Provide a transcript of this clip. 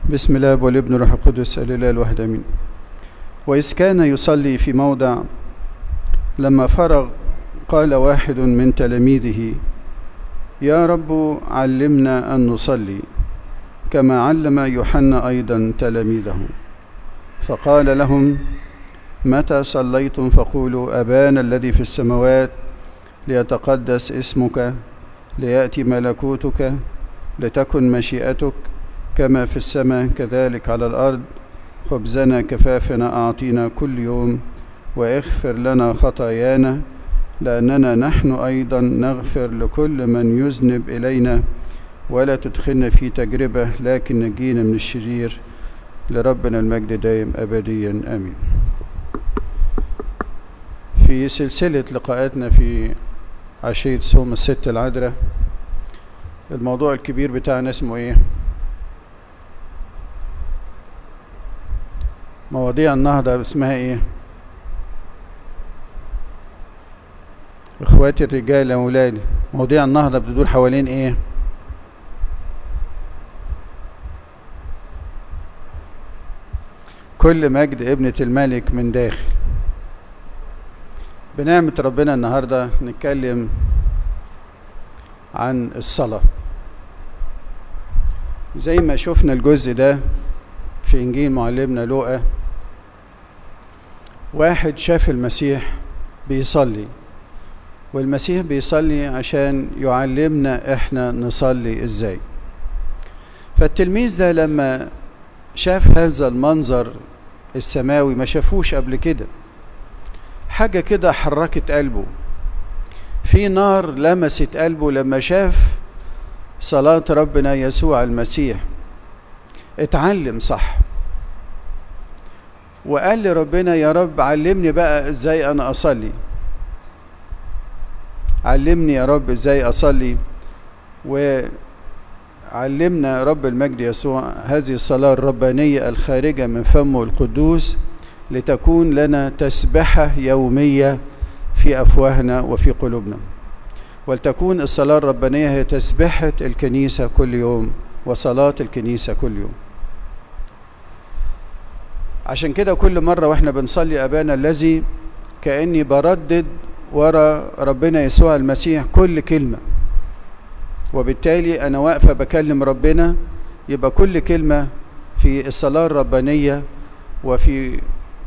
بسم الله والابن والروح القدس الاله الواحد امين واذ كان يصلي في موضع لما فرغ قال واحد من تلاميذه يا رب علمنا ان نصلي كما علم يوحنا ايضا تلاميذه فقال لهم متى صليتم فقولوا ابانا الذي في السماوات ليتقدس اسمك لياتي ملكوتك لتكن مشيئتك كما في السماء كذلك على الارض خبزنا كفافنا اعطينا كل يوم واغفر لنا خطايانا لاننا نحن ايضا نغفر لكل من يذنب الينا ولا تدخلنا في تجربه لكن نجينا من الشرير لربنا المجد دائم ابديا امين في سلسله لقاءاتنا في عشيه صوم الست العذراء الموضوع الكبير بتاعنا اسمه ايه مواضيع النهضة اسمها ايه اخواتي الرجال يا اولادي مواضيع النهضة بتدور حوالين ايه كل مجد ابنة الملك من داخل بنعمة ربنا النهاردة نتكلم عن الصلاة زي ما شفنا الجزء ده في إنجيل معلمنا لوقا واحد شاف المسيح بيصلي والمسيح بيصلي عشان يعلمنا احنا نصلي ازاي فالتلميذ ده لما شاف هذا المنظر السماوي ما شافوش قبل كده حاجة كده حركت قلبه في نار لمست قلبه لما شاف صلاة ربنا يسوع المسيح اتعلم صح وقال لربنا يا رب علمني بقى ازاي انا اصلي علمني يا رب ازاي اصلي وعلمنا رب المجد يسوع هذه الصلاة الربانية الخارجة من فمه القدوس لتكون لنا تسبحة يومية في أفواهنا وفي قلوبنا ولتكون الصلاة الربانية هي تسبحة الكنيسة كل يوم وصلاة الكنيسة كل يوم عشان كده كل مرة واحنا بنصلي أبانا الذي كأني بردد ورا ربنا يسوع المسيح كل كلمة وبالتالي أنا واقفة بكلم ربنا يبقى كل كلمة في الصلاة الربانية وفي